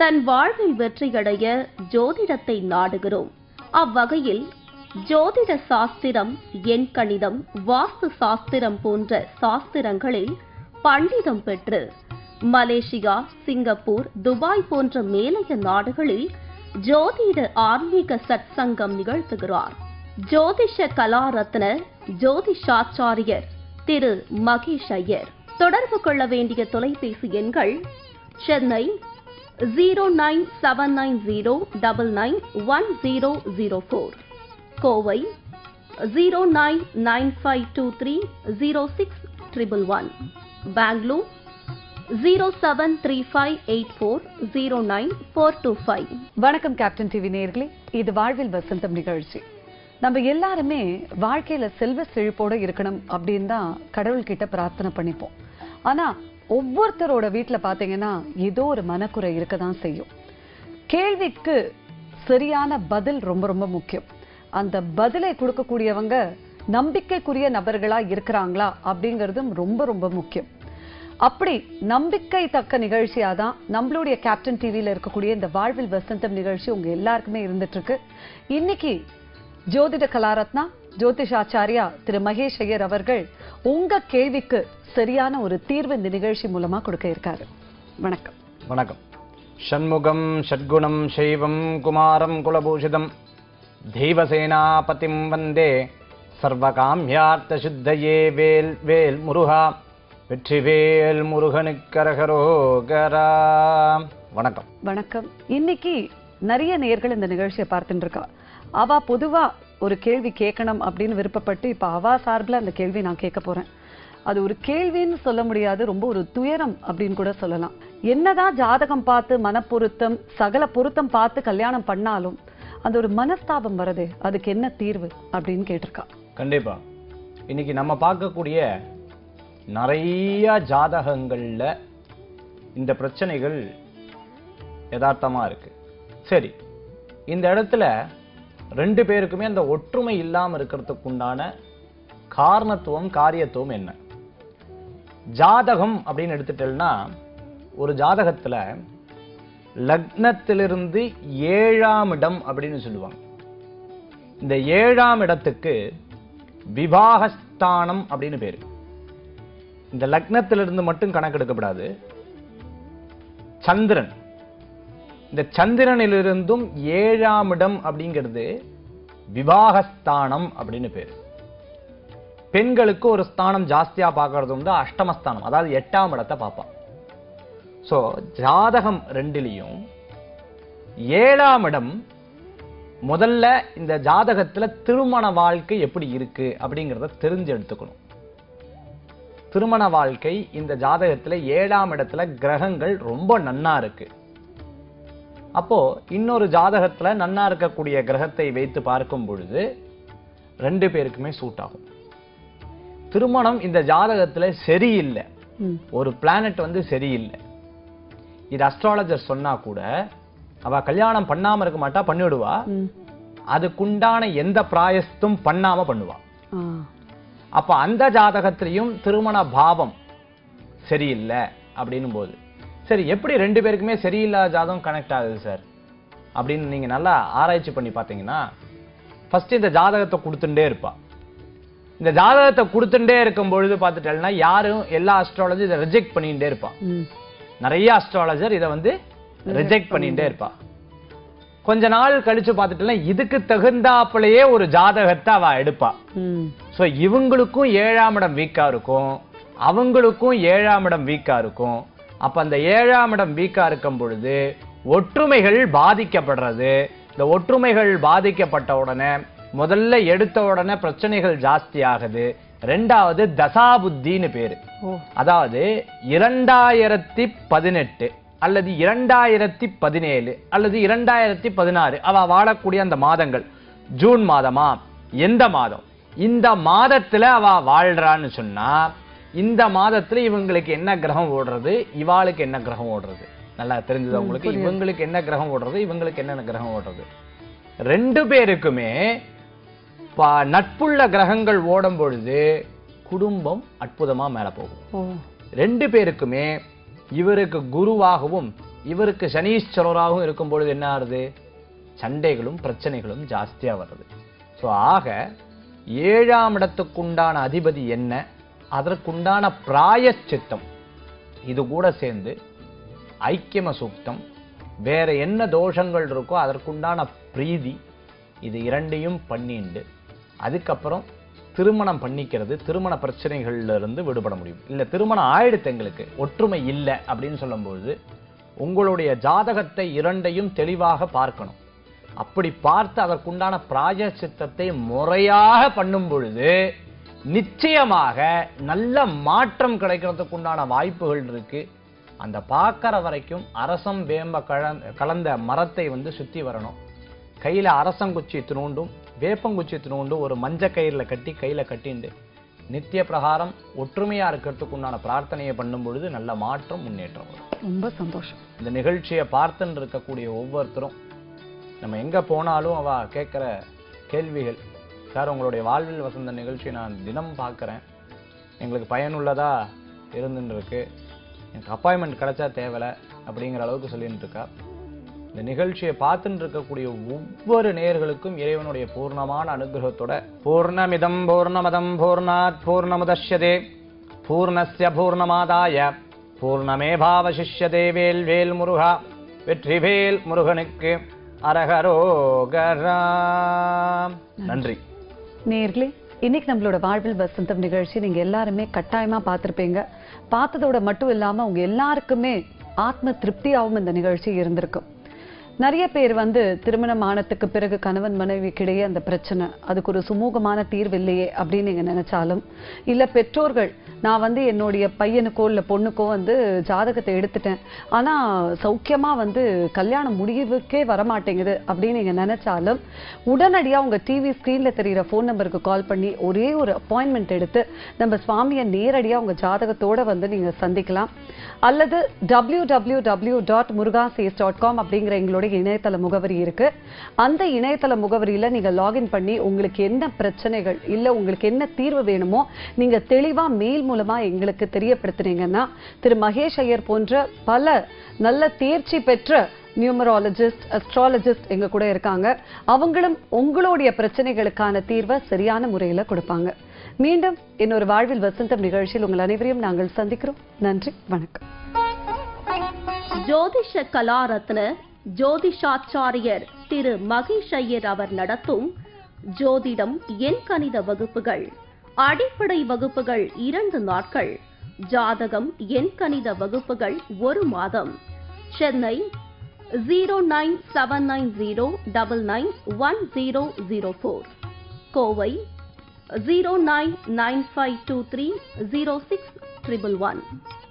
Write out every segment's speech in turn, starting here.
தன் வாழ்வில் வெற்றியடைய ஜோதிடத்தை நாடுகிறோம் அவ்வகையில் ஜோதிட சாஸ்திரம் எண் கணிதம் வாஸ்து சாஸ்திரம் போன்ற சாஸ்திரங்களில் பண்டிதம் பெற்று மலேசியா சிங்கப்பூர் துபாய் போன்ற மேலைய நாடுகளில் ஜோதிட ஆன்மீக சத்சங்கம் நிகழ்த்துகிறார் ஜோதிஷ கலாரத்ன ஜோதிஷாச்சாரியர் திரு மகேஷ் ஐயர் தொடர்பு கொள்ள வேண்டிய தொலைபேசி எண்கள் Chennai zero nine seven nine zero double nine one zero zero four Kovai zero nine nine five two three zero six triple one Bangalore zero seven three five eight four zero nine four two five வணக்கம் captain TV நேயர்களே இது வாழ்வில் வசந்தம் நிகழ்ச்சி நம்ம எல்லாருமே வாழ்க்கையில செல்வ செழிப்போட இருக்கணும் அப்படின்னு தான் கடவுள்கிட்ட பிரார்த்தனை பண்ணிப்போம் ஆனா ஒவ்வொருத்தரோட வீட்ல பாத்தீங்கன்னா ஏதோ ஒரு மனக்குறை இருக்க தான் செய்யும் கேள்விக்கு சரியான பதில் ரொம்ப ரொம்ப முக்கியம் அந்த பதிலை கொடுக்கக்கூடியவங்க நம்பிக்கைக்குரிய நபர்களா இருக்கிறாங்களா அப்படிங்கிறதும் ரொம்ப ரொம்ப முக்கியம் அப்படி நம்பிக்கை தக்க நிகழ்ச்சியா தான் நம்மளுடைய கேப்டன் டிவியில இருக்கக்கூடிய இந்த வாழ்வில் வசந்தம் நிகழ்ச்சி உங்க எல்லாருக்குமே இருந்துட்டு இருக்கு இன்னைக்கு ஜோதிட கலாரத்னா ஜோதிஷாச்சாரியா திரு மகேஷ் ஐயர் அவர்கள் உங்க கேள்விக்கு சரியான ஒரு தீர்வு இந்த நிகழ்ச்சி மூலமா கொடுக்க இருக்காரு வணக்கம் வணக்கம் ஷண்முகம் ஷட்குணம் சைவம் குமாரம் குலபூஷிதம் தெய்வசேனாபதிம் வந்தே சர்வகாமியார்த்த சுத்தயே வேல் வேல் முருகா வெற்றிவேல் முருகனுக்கரகரோகரா வணக்கம் வணக்கம் இன்னைக்கு நிறைய நேர்கள் இந்த நிகழ்ச்சியை பார்த்துட்டு இருக்கா அவ பொதுவா ஒரு கேள்வி கேட்கணும் அப்படின்னு விருப்பப்பட்டு இப்ப அவா சார்பில் அந்த கேள்வி நான் கேட்க போறேன் அது ஒரு கேள்வின்னு சொல்ல முடியாது ரொம்ப ஒரு துயரம் அப்படின்னு கூட சொல்லலாம் என்னதான் ஜாதகம் பார்த்து மனப்பொருத்தம் சகல பொருத்தம் பார்த்து கல்யாணம் பண்ணாலும் அந்த ஒரு மனஸ்தாபம் வருதே அதுக்கு என்ன தீர்வு அப்படின்னு கேட்டிருக்கா கண்டிப்பா இன்னைக்கு நம்ம பார்க்கக்கூடிய நிறைய ஜாதகங்கள்ல இந்த பிரச்சனைகள் யதார்த்தமா இருக்கு சரி இந்த இடத்துல ரெண்டு பேருக்குமே அந்த ஒற்றுமை இல்லாம இருக்கிறதுக்கு உண்டான காரணத்துவம் காரியத்துவம் என்ன ஜாதகம் அப்படின்னு எடுத்துட்டேன்னா ஒரு ஜாதகத்துல லக்னத்திலிருந்து ஏழாம் இடம் அப்படின்னு சொல்லுவாங்க இந்த ஏழாம் இடத்துக்கு விவாகஸ்தானம் அப்படின்னு பேரு இந்த லக்னத்திலிருந்து மட்டும் கணக்கெடுக்கப்படாது சந்திரன் இந்த சந்திரனிலிருந்தும் ஏழாம் இடம் அப்படிங்கிறது விவாகஸ்தானம் அப்படின்னு பேரு பெண்களுக்கு ஒரு ஸ்தானம் ஜாஸ்தியா பார்க்கறது வந்து அஷ்டமஸ்தானம் அதாவது எட்டாம் இடத்தை பார்ப்பான் சோ ஜாதகம் ரெண்டுலையும் ஏழாம் இடம் முதல்ல இந்த ஜாதகத்துல திருமண வாழ்க்கை எப்படி இருக்கு அப்படிங்கிறத தெரிஞ்சு எடுத்துக்கணும் திருமண வாழ்க்கை இந்த ஜாதகத்துல ஏழாம் இடத்துல கிரகங்கள் ரொம்ப நன்னா இருக்கு அப்போ இன்னொரு ஜாதகத்துல நன்னா இருக்கக்கூடிய கிரகத்தை வைத்து பார்க்கும் பொழுது ரெண்டு பேருக்குமே சூட் ஆகும் திருமணம் இந்த ஜாதகத்துல சரியில்லை ம். ஒரு பிளானட் வந்து சரியில்லை இது அஸ்ட்ராலஜர் சொன்னா கூட அவ கல்யாணம் பண்ணாம இருக்க மாட்டா பண்ணிவிடுவா ம். அதுக்குண்டான எந்த பிராயஸ்தும் பண்ணாம பண்ணுவா ஆ. அப்ப அந்த ஜாதகத்திலையும் திருமண பாவம் சரியில்லை அப்படின்னும் போது சரி எப்படி ரெண்டு பேருக்குமே சரியில்லாத ஜாதகம் கனெக்ட் ஆகுது சார் அப்படின்னு நீங்க நல்லா ஆராய்ச்சி பண்ணி பார்த்தீங்கன்னா ஃபர்ஸ்ட் இந்த ஜாதகத்தை கொடுத்துட்டே இருப்பா இந்த ஜாதகத்தை கொடுத்துட்டே இருக்கும் பொழுது பார்த்துட்டேன்னா யாரும் எல்லா அஸ்ட்ராலஜி இதை ரிஜெக்ட் பண்ணிட்டே இருப்பா ம். நிறைய அஸ்ட்ராலஜர் இதை வந்து ரிஜெக்ட் பண்ணிட்டே இருப்பா கொஞ்ச நாள் கழிச்சு பார்த்துட்டேன்னா இதுக்கு தகுந்தாப்புலயே ஒரு ஜாதகத்தை அவ எடுப்பா ம். சோ இவங்களுக்கும் ஏழாம் இடம் வீக்கா இருக்கும் அவங்களுக்கும் ஏழாம் இடம் வீக்கா இருக்கும் அப்ப அந்த ஏழாம் இடம் வீக்கா இருக்கும் பொழுது ஒற்றுமைகள் பாதிக்கப்படுறது இந்த ஒற்றுமைகள் பாதிக்கப்பட்ட உடனே முதல்ல எடுத்த உடனே பிரச்சனைகள் ஜாஸ்தி ஆகுது ரெண்டாவது தசாபுத்தின்னு பேரு ஓ அதாவது இரண்டாயிரத்தி பதினெட்டு அல்லது இரண்டாயிரத்தி பதினேழு அல்லது இரண்டாயிரத்தி பதினாறு அவ வாழக்கூடிய அந்த மாதங்கள் ஜூன் மாதமா எந்த மாதம் இந்த மாதத்துல அவ வாழ்றான்னு சொன்னா இந்த மாதத்துல இவங்களுக்கு என்ன கிரகம் ஓடுறது இவாளுக்கு என்ன கிரகம் ஓடுறது நல்லா தெரிஞ்சது உங்களுக்கு இவங்களுக்கு என்ன கிரகம் ஓடுறது இவங்களுக்கு என்ன கிரகம் ஓடுறது ரெண்டு பேருக்குமே ப- நட்புள்ள கிரகங்கள் ஓடும் பொழுது குடும்பம் அற்புதமா மேல போகும் ஓ ரெண்டு பேருக்குமே இவருக்கு குருவாகவும் இவருக்கு சனீஸ்வரராகவும் இருக்கும் பொழுது என்ன ஆகுது சண்டைகளும் பிரச்சனைகளும் ஜாஸ்தியா வருது ஸோ ஆக ஏழாம் இடத்துக்குண்டான அதிபதி என்ன அதற்குண்டான பிராயச்சித்தம் இது கூட சேர்ந்து ஐக்கியம சூக்தம் வேற என்ன தோஷங்கள் இருக்கோ அதற்குண்டான பிரீதி இது இரண்டையும் பண்ணிண்டு அதுக்கப்புறம் திருமணம் பண்ணிக்கிறது திருமண பிரச்சனைகள்ல இருந்து விடுபட முடியும் இல்ல திருமணம் ஆயிடுத்து எங்களுக்கு ஒற்றுமை இல்லை அப்படின்னு சொல்லும்பொழுது உங்களுடைய ஜாதகத்தை இரண்டையும் தெளிவாக பார்க்கணும் அப்படி பார்த்து அதற்குண்டான பிராயச்சித்தத்தை முறையாக பண்ணும் பொழுது நிச்சயமாக நல்ல மாற்றம் கிடைக்கிறதுக்குண்டான வாய்ப்புகள் இருக்கு அந்த பார்க்கற வரைக்கும் அரசம் வேம்ப கலந்த கலந்த மரத்தை வந்து சுத்தி வரணும் கையில அரசங்குச்சி தினோண்டும் வேப்பங்குச்சி தினோண்டும் ஒரு மஞ்ச கயிறுல கட்டி கையில கட்டிண்டு நித்திய பிரகாரம் ஒற்றுமையா இருக்கிறதுக்கு உண்டான பிரார்த்தனையை பண்ணும் பொழுது நல்ல மாற்றம் முன்னேற்றம் வரும் ரொம்ப சந்தோஷம் இந்த நிகழ்ச்சியை பார்த்துன்னு இருக்கக்கூடிய ஒவ்வொருத்தரும் நம்ம எங்க போனாலும் அவ கேட்குற கேள்விகள் சார் உங்களுடைய வாழ்வில் வசந்த நிகழ்ச்சியை நான் தினம் பார்க்குறேன் எங்களுக்கு பயனுள்ளதா இருந்துன்னு இருக்கு எனக்கு அப்பாயின்மெண்ட் கிடைச்சா தேவலை அப்படிங்கிற அளவுக்கு சொல்லிட்டு இருக்கா இந்த நிகழ்ச்சியை பார்த்துட்டு இருக்கக்கூடிய ஒவ்வொரு நேயர்களுக்கும் இறைவனுடைய பூர்ணமான அனுகிரகத்தோட பூர்ணமிதம் பூர்ணமதம் பூர்ணாத் பூர்ணமுதஷ்யதே பூர்ணஸ்ய பூர்ணமாதாய பூர்ணமேபாவசிஷ்யதே வேல் வேல் முருகா வெற்றிவேல் முருகனுக்கு அரகரோகரா நன்றி நேர்களே இன்னைக்கு நம்மளோட வாழ்வில் வசந்தம் நிகழ்ச்சி நீங்க எல்லாருமே கட்டாயமா பார்த்திருப்பீங்க பார்த்ததோட மட்டும் இல்லாம உங்க எல்லாருக்குமே ஆத்ம திருப்தியாகவும் இந்த நிகழ்ச்சி இருந்திருக்கும் நிறைய பேர் வந்து திருமணம் ஆனதுக்கு பிறகு கணவன் மனைவிக்கிடையே அந்த பிரச்சனை அதுக்கு ஒரு சுமூகமான தீர்வு இல்லையே அப்படின்னு நீங்க நினைச்சாலும் இல்ல பெற்றோர்கள் நான் வந்து என்னுடைய பையனுக்கோ இல்ல பொண்ணுக்கோ வந்து ஜாதகத்தை எடுத்துட்டேன் ஆனா சௌக்கியமா வந்து கல்யாணம் முடிவுக்கே வரமாட்டேங்குது அப்படின்னு நீங்க நினைச்சாலும் உடனடியா உங்க டிவி ஸ்கிரீன்ல தெரியுற ஃபோன் நம்பருக்கு கால் பண்ணி ஒரே ஒரு அப்பாயின்மெண்ட் எடுத்து நம்ம சுவாமியை நேரடியா உங்க ஜாதகத்தோட வந்து நீங்க சந்திக்கலாம் அல்லது W W W dot Murugases dot com அப்படிங்கிற எங்களுடைய இணையதள முகவரி இருக்கு அந்த இணையதள முகவரியில நீங்க லாகின் பண்ணி உங்களுக்கு என்ன பிரச்சனைகள் இல்ல உங்களுக்கு என்ன தீர்வு வேணுமோ நீங்க தெளிவா மெயில் மூலமா எங்களுக்கு தெரியப்படுத்துனீங்கன்னா திரு மகேஷ் ஐயர் போன்ற பல நல்ல தேர்ச்சி பெற்ற நியூமராலஜிஸ்ட் அஸ்ட்ராலஜிஸ்ட் எங்க கூட இருக்காங்க அவங்களும் உங்களுடைய பிரச்சனைகளுக்கான தீர்வை சரியான முறையில கொடுப்பாங்க மீண்டும் இன்னொரு வாழ்வில் வசந்தம் நிகழ்ச்சியில் உங்கள் அனைவரையும் நாங்கள் சந்திக்கிறோம் நன்றி வணக்கம் ஜோதிஷ கலாரத்ன ஜோதிஷாச்சாரியர் திரு மகேஷ் ஐயர் அவர் நடத்தும் ஜோதிடம் எண் கணித வகுப்புகள் அடிப்படை வகுப்புகள் இரண்டு நாட்கள் ஜாதகம் எண் கணித வகுப்புகள் ஒரு மாதம் Chennai zero nine seven nine zero double nine one zero zero four Kovai zero nine nine five two three zero six triple one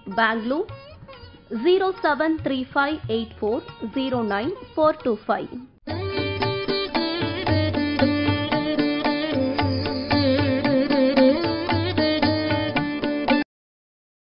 Bangalore zero seven three five eight four zero nine four two five